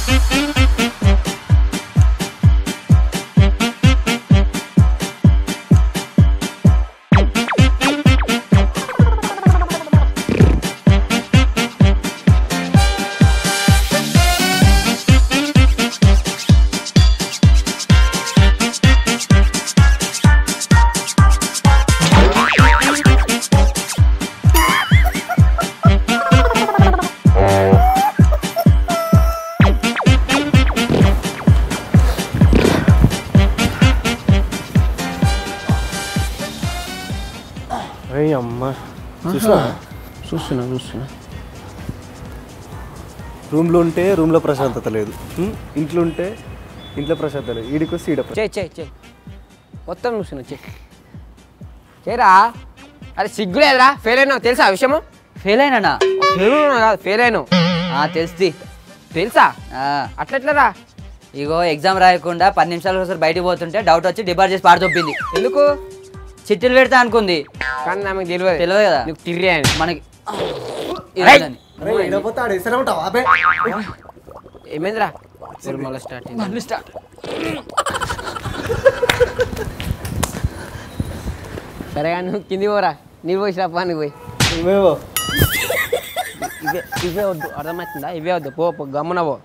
అయ్యి అమ్మ చూసా చూస్తున్నా చూస్తున్నా రూమ్లో ఉంటే రూమ్లో ప్రశాంతత లేదు ఉం? ఇంట్లో ఉంటే ఇంట్లో ప్రశాంతత లేదు ఈడికి వస్తే ఈడ చేయి చేయి చేయి మొత్తం చూస్తున్నా చెయ్యి చేయరా అరే సిగ్గు లేదురా ఫెయిల్ అయినావు తెలుసా ఆ విషయము ఫెయిల్ అయినా ఫెయిల్ అయినావు కాదు ఫెయిల్ అయినావు తెలుస్తుంది తెలుసా ఆ, అట్లెట్లరా ఇగో ఎగ్జామ్ రాయకుండా పది నిమిషాల ఒకసారి బయటికి పోతుంటే డౌట్ వచ్చి డిపార్ట్ చేసి పాడు తొప్పింది ఎందుకు చిట్టీలు పెడతా అనుకుంది కానీ నాకు తెలియదు తెలియదు కదా నీకు తిరిగి అని మనకి రేయ్! ఇదేనని. ఏమైందిరా మళ్ళీ స్టార్ట్ మళ్ళీ స్టార్ట్ సరే కానీ నువ్వు కింది పోరా నీళ్ళు పోసి రాపా నీకు పోయి మేమో ఇవే ఇవే వద్దు అర్థమవుతుందా ఇవే వద్దు పో పో గమ్మున పో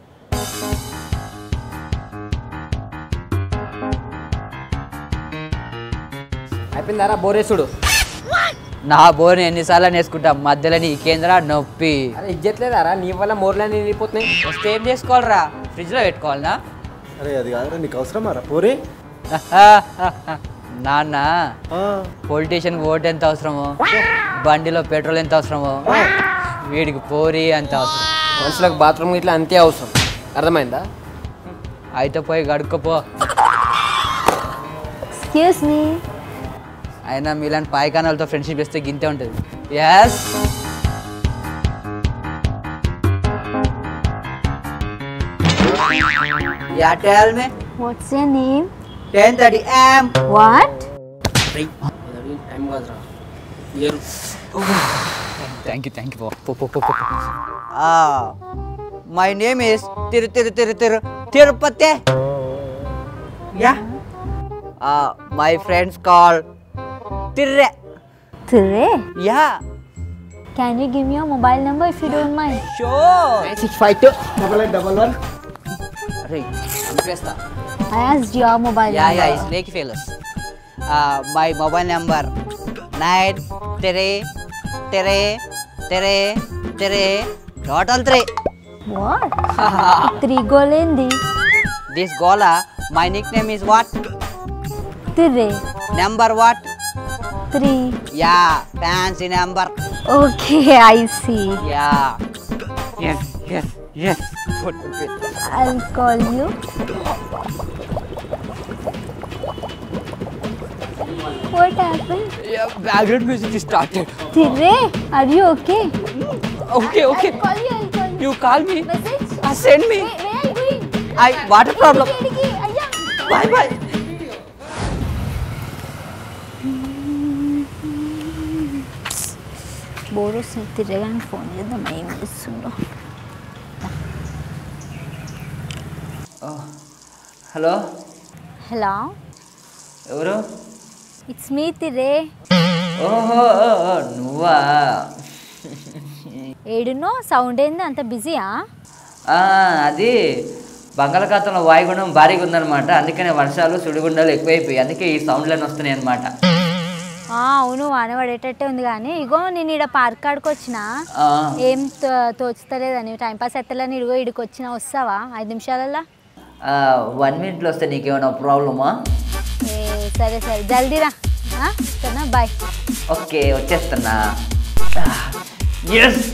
అయిపోయిందారా బోరేసుడు నా బోర్ని ఎన్నిసార్లు వేసుకుంటా మధ్యలో నీ కేంద్ర నొప్పి అరే ఇజ్జట్లేదారా నీ వల్ల మోర్లని నిండిపోతున్నాయి వస్తే ఏం చేసుకోవాలరా ఫ్రిడ్జ్లో పెట్టుకోవాలనా అరే అది కాదురా నీకు అవసరమా రా పోరే నాన్న ఆ, పొలిటీషియన్ ఓట్ ఎంత అవసరమో బండిలో పెట్రోల్ ఎంత అవసరమో వీడికి పోరి ఎంత అవసరం మనుషులకు బాత్రూమ్ ఇట్లా అంతే అవసరం అర్థమైందా అయితే పోయి గడుక్కోపో ఎక్స్క్యూజ్ మీ అయినా మీలాంటి పాయకానాలతో ఫ్రెండ్షిప్ చేస్తే గింతే ఉంటుంది yes ya tell me what's your name ten thirty M what time కాదురా thank you thank you my name is Tiru Tiru Tiru Tiru Tirupati ya my friends call Tirre Ture, ya can you give me your mobile number if you don't mind? So six five two double eight double one అరే చంపేస్తా I asked your mobile ya ya number. Is lake failures my mobile number nine three three three three total three What? Three golendi. This గోలా my nick name is what Ture, number what three. Ya fancy number Okay, I see. Ya yes yes yes I'll call you. What happened? Background music started Ture, are you okay? Okay okay I'll call you, I'll call you. You call me Message? Send me Where, where are you going? I water problem ఎక్కడికి? అయ్యా. Bye bye bore వస్తుంది తిరగానే phone చేద్దాం ఏం చేస్తుండో hello hello ఎవరు it's me Tirre ఓహో నువ్వా ఏడునో sound ఏంది అంత బిజీయా ఆ, అది బంగాళాఖాతంలో వాయుగుండం భారీగా ఉందన్నమాట అందుకనే వర్షాలు సుడిగుండాలు ఎక్కువైపోయి అందుకే ఈ సౌండ్లన్నీ వస్తున్నాయి అనమాట అవును వాన పడేటట్టే ఉంది కానీ ఇగో నేను ఇక్కడ పార్క్ కాడికి వచ్చిన ఏం తో- తోచుతలేదని టైం పాస్ ఎత్తలేని ఇదిగో ఇడికి వచ్చిన వస్తావా ఐదు నిమిషాలల్లో వన్ మినిట్లో వస్తే నీకేమైనా ప్రాబ్లమా ఏ, సరే సరే జల్దీరా ఆ, సరేనా బాయ్ ఓకే వచ్చేస్తున్నా ఎస్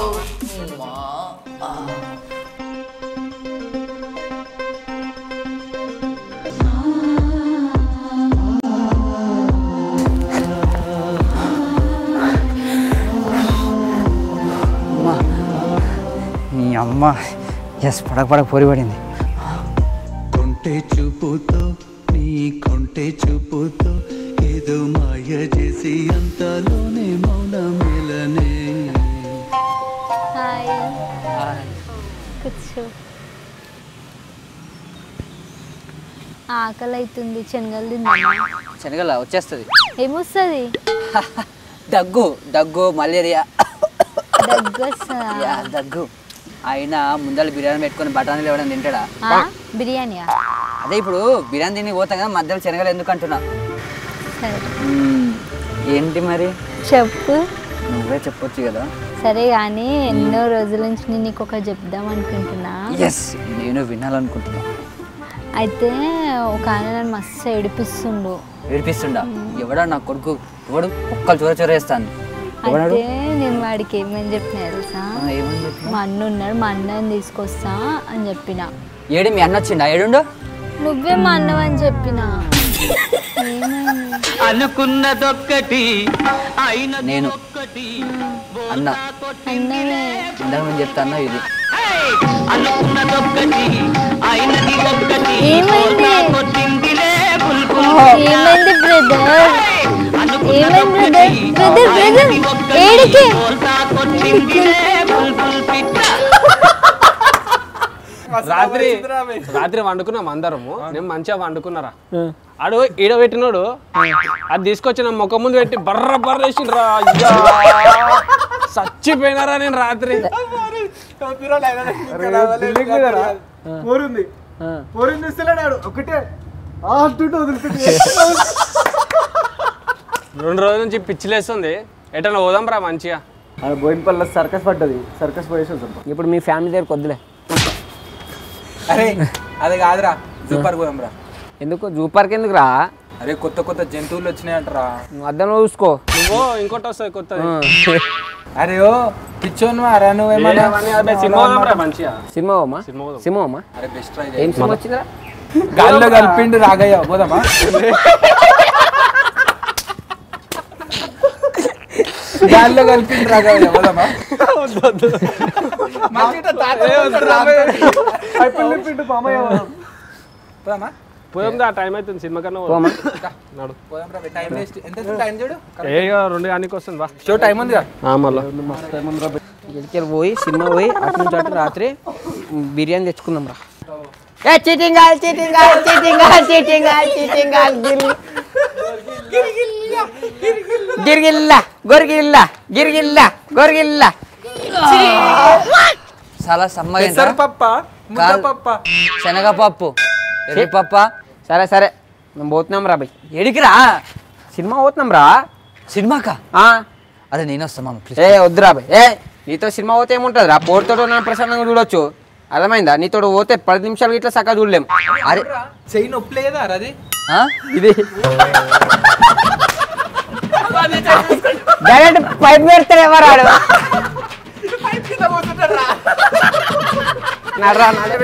నీ అమ్మ ఎస్ పడక పడక పొరి పడింది కొంటె చూపుతో నీ కొంటె చూపుతో ఏదో మాయ చేసి అంతలోనే మౌనమేలనే హాయ్ కూర్చో ఆకలి అవుతుంది శనగలు తిందామా శనగల వచ్చేస్తుంది ఏమొస్తుంది దగ్గు దగ్గు మలేరియా దగ్గు వస్తుందా యా, దగ్గు అయినా ముందర బిర్యానీ పెట్టుకొని బఠానీలు ఎవరైనా తింటాడా ఆ? బిర్యానీయా అదే ఇప్పుడు బిర్యానీ తిని పోతాం కదా మధ్యలో శనగలు ఎందుకు అంటున్నా సరే మ్మ్. ఏంటి మరి చెప్పు నువ్వే చెప్పొచ్చు కదా సరే కానీ ఎన్నో రోజుల నుంచి నేను నీకు ఒక చెప్దాం అనుకుంటున్నా ఎస్ నేను వినాలనుకుంటున్నా అయితే ఒక ఆయన నన్ను మస్తు ఏడిపిస్తుండు ఏడిపిస్తుండా ఎవడా నా కొడుకు ఎవడు కుక్కలు చోర చోరేస్తాను ఎవడాడు అయితే నేను వాడికి ఏమని చెప్పిన తెలుసా ఆ, ఏమని చెప్పినా మా అన్న ఉన్నాడు మా అన్నని తీసుకొస్తా అని చెప్పిన ఏడి మీ అన్న వచ్చిండా ఏడుండు నువ్వే మా అన్నవని చెప్పిన ఏమైంది నేను అన్న అన్నవే ఇందాక నేను చెప్తాను ఇది ఏమైంది ఏమైంది బ్రదర్ ఏమైంది బ్రదర్ బ్రదర్ బ్రదర్ ఏడికి రాత్రి రాత్రి వండుకున్నాం అందరము నేను మంచిగా వండుకున్నారా ఆడు ఈడ పెట్టినోడు అది తీసుకొచ్చి నా ముఖం ముందు పెట్టి బర్ర బర్ర వేసిండ్రా అయ్యా చచ్చిపోయినారా నేను రాత్రి ఢిల్లీకి పోయినారా? పోరుంది పోరుంది ఇస్తలేడు ఒకటే ఆ అంటుంటే వదిలిపెట్టి రెండు రోజుల నుంచి పిచ్చిలేస్తుంది ఎటన్నా పోదాం రా మంచిగా ఆడ బోయినపల్లి సర్కస్ పడ్డది సర్కస్ పోయేసి వద్దాం ఇప్పుడు మీ ఫ్యామిలీ దగ్గర వద్దులే అరే అది కాదురా సూపర్ పోదాం రా ఎందుకు జూ పార్క్ ఎందుకు రా అరే కొత్త కొత్త జంతువులు వచ్చినాయంటరా నువ్వు అద్దంలో చూసుకో నువ్వు ఇంకోటి వస్తుంది కొత్తది అరే ఓ పిచ్చోన్ రా నువ్వేమన్నా అవన్నీ అదే సినిమా పోదాం రా మంచిగా సినిమా పోమా సినిమా పోదాం. సినిమా పోమా అరే బెస్ట్ ట్రై ఏం సినిమా వచ్చిందిరా గాల్లో కలిపిండు రాగయ్య పోదామా గాల్లో కలిపిండు రాగయ్య పోదామా మంచిగా తాత పిండి మామయ్య పోదామా పోదాం దా టైం అవుతుంది సినిమా కన్నా పోదాం. పోమా నడు పోదాం రా టైం వేస్ట్ ఎంత టైం చూడు ఏ ఇక రెండు కానీ వస్తుంది బా షో టైం ఉందిగా మళ్ళా ఇక్కడికి పోయి సినిమా పోయి అటు నుంచి అటు రాత్రి బిర్యానీ తెచ్చుకుందాం రా ఏ cheating girl cheating girl cheating girl cheating girl cheating girl గిరిగిల్ల గొరిగిల్ల గిరిగిల్ల గొరిగిల్ల చాలా సమ్మగా పెసర పప్ప ముద్ద కాదు. పప్ప శనగపప్పు ఎర్రి పప్ప సరే సరే మేము పోతున్నాం రా బై ఎడికిరా సినిమా పోతున్నాం రా సినిమాకా ఆ, అరే నేను వస్తా మామ ప్లీజ్ ఏ వద్దురా బై ఏ నీతో సినిమా పోతే ఏముంటుంది రా పోరుతో నన్ను ప్రశాంతంగా చూడొచ్చు అర్థమైందా నీతో పోతే పది నిమిషాలు ఇట్లా సక్క చూడలేం అరే చెయ్యి నొప్పి లేదా అది ఆ? ఇది డైరెక్ట్ పైప్ పెడతాడు ఎవరాడు నడరా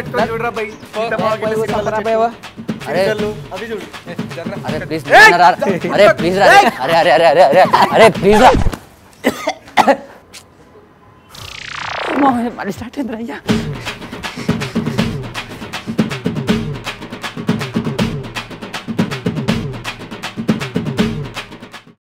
అరే అరే ప్లీజ్ అరే ప్లీజ్ రా అరే అరే అరే అరే అరే అరే ప్లీజ్ రా మళ్ళీ స్టార్ట్ అయింది అయ్యా